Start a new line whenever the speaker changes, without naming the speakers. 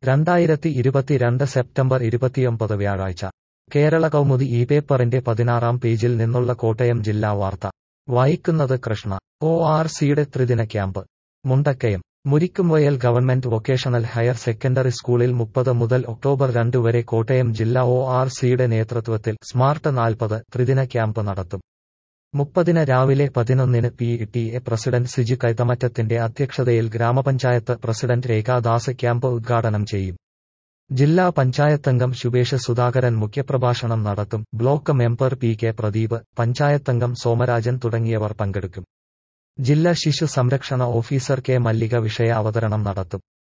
രണ്ടായിരത്തി ഇരുപത്തിരണ്ട് സെപ്റ്റംബർ ഇരുപത്തിയൊമ്പത് വ്യാഴാഴ്ച കേരള കൗമുദി ഈ പേപ്പറിന്റെ പതിനാറാം പേജിൽ നിന്നുള്ള കോട്ടയം ജില്ലാ വാർത്ത വായിക്കുന്നത് കൃഷ്ണ ഒ ആർ സിയുടെ ത്രിദിന camp Mundakkayam Murikkumvayal government vocational higher secondary സ്കൂളിൽ മുപ്പത് മുതൽ ഒക്ടോബർ രണ്ട് വരെ കോട്ടയം ജില്ലാ ഒ ആർ സിയുടെ നേതൃത്വത്തിൽ സ്മാർട്ട് നാൽപ്പത് ത്രിദിന ക്യാമ്പ് നടത്തും മുപ്പതിന് രാവിലെ പതിനൊന്നിന് P T A president Siju കൈതമറ്റത്തിന്റെ അധ്യക്ഷതയിൽ ഗ്രാമപഞ്ചായത്ത് പ്രസിഡന്റ് രേഖാദാസ് ക്യാമ്പ് ഉദ്ഘാടനം ചെയ്യും ജില്ലാ പഞ്ചായത്തംഗം ശുഭേഷ് സുധാകരൻ മുഖ്യപ്രഭാഷണം നടത്തും block member P K Pradeep പഞ്ചായത്തംഗം സോമരാജൻ തുടങ്ങിയവർ പങ്കെടുക്കും ജില്ലാ ശിശു സംരക്ഷണ ഓഫീസർ കെ മല്ലിക വിഷയ അവതരണം നടത്തും